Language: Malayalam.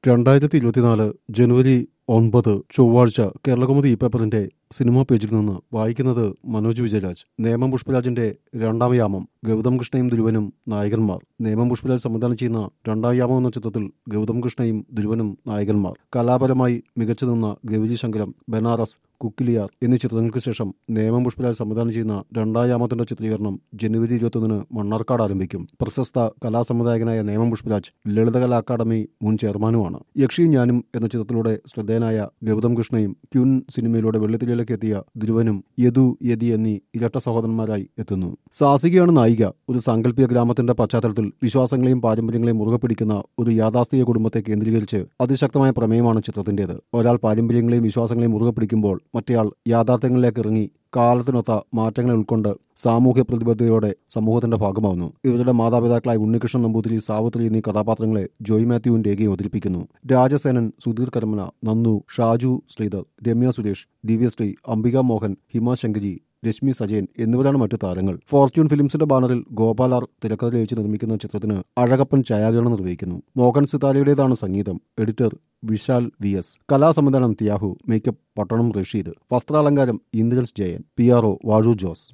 രണ്ടായിരത്തി ഇരുപത്തിനാല് ജനുവരി ഒൻപത് ചൊവ്വാഴ്ച കേരളകൗമുദി ഈ പേപ്പറിന്റെ സിനിമാ പേജിൽ നിന്ന് വായിക്കുന്നത് മനോജ് വിജയരാജ് നേമം പുഷ്പരാജിന്റെ രണ്ടാം യാമം ഗൗതം കൃഷ്ണയും ദുരുവനും നായകന്മാർ നേമം പുഷ്പരാജ് സംവിധാനം ചെയ്യുന്ന രണ്ടാം യാമം എന്ന ചിത്രത്തിൽ ഗൗതം കൃഷ്ണയും ദുരുവനും നായകന്മാർ കലാപരമായി മികച്ചു നിന്ന ഗൗരി ശങ്കരം ബനാറസ് കുക്കിലിയാർ എന്നീ ചിത്രങ്ങൾക്ക് ശേഷം നേമം പുഷ്പരാജ് സംവിധാനം ചെയ്യുന്ന രണ്ടാം യാമത്തിന്റെ ചിത്രീകരണം ജനുവരി ഇരുപത്തൊന്നിന് മണ്ണാർക്കാട് ആരംഭിക്കും പ്രശസ്ത കലാസംവിധായകനായ നേമം പുഷ്പരാജ് ലളിതകലാ അക്കാദമി മുൻ ചെയർമാനുമാണ് യക്ഷി ഞാനും എന്ന ചിത്രത്തിലൂടെ ശ്രദ്ധേയനായ ഗൗതം കൃഷ്ണയും ക്യൂൻ സിനിമയിലൂടെ വെള്ളിത്തിരയിലേക്ക് എത്തിയ ധ്രുവനും യദു യതി എന്നീ ഇരട്ട സഹോദരന്മാരായി എത്തുന്നു സാസികയാണ് നായിക ഒരു സാങ്കല്പിക ഗ്രാമത്തിന്റെ പശ്ചാത്തലത്തിൽ വിശ്വാസങ്ങളെയും പാരമ്പര്യങ്ങളെയും മുറുകെ പിടിക്കുന്ന ഒരു യാഥാസ്ഥിക കുടുംബത്തെ കേന്ദ്രീകരിച്ച് അതിശക്തമായ പ്രമേയമാണ് ചിത്രത്തിന്റേത് ഒരാൾ പാരമ്പര്യങ്ങളെയും വിശ്വാസങ്ങളെയും മുറുകെ പിടിക്കുമ്പോൾ മറ്റേയാൾ യാഥാർത്ഥ്യങ്ങളിലേക്ക് ഇറങ്ങി കാലത്തിനൊത്ത മാറ്റങ്ങളെ ഉൾക്കൊണ്ട് സാമൂഹ്യ പ്രതിബദ്ധതയോടെ സമൂഹത്തിന്റെ ഭാഗമാവുന്നു ഇവരുടെ മാതാപിതാക്കളായ ഉണ്ണികൃഷ്ണൻ നമ്പൂതിരി സാവിത്രി എന്നീ കഥാപാത്രങ്ങളെ ജോയ് മാത്യുവും രേഖയും അവതരിപ്പിക്കുന്നു രാജസേനൻ സുധീർ കരമന നന്നു ഷാജു ശ്രീധർ രമ്യ സുരേഷ് ദിവ്യശ്രീ അംബിക മോഹൻ ഹിമ ശങ്കരി രശ്മി സജയൻ എന്നിവരാണ് മറ്റു താരങ്ങൾ ഫോർച്യൂൺ ഫിലിംസിന്റെ ബാനറിൽ ഗോപാലാർ തിരക്കഥ രചിച്ച് നിർമ്മിക്കുന്ന ചിത്രത്തിന് അഴകപ്പൻ ഛായാഗ്രഹണം നിർവഹിക്കുന്നു മോഹൻ സിതാരയുടേതാണ് സംഗീതം എഡിറ്റർ വിശാൽ വി എസ് കലാസംവിധാനം തിയാഹു മേക്കപ്പ് പട്ടണം റഷീദ് വസ്ത്രാലങ്കാരം Indrans Jayan P R O Vazhoor Jose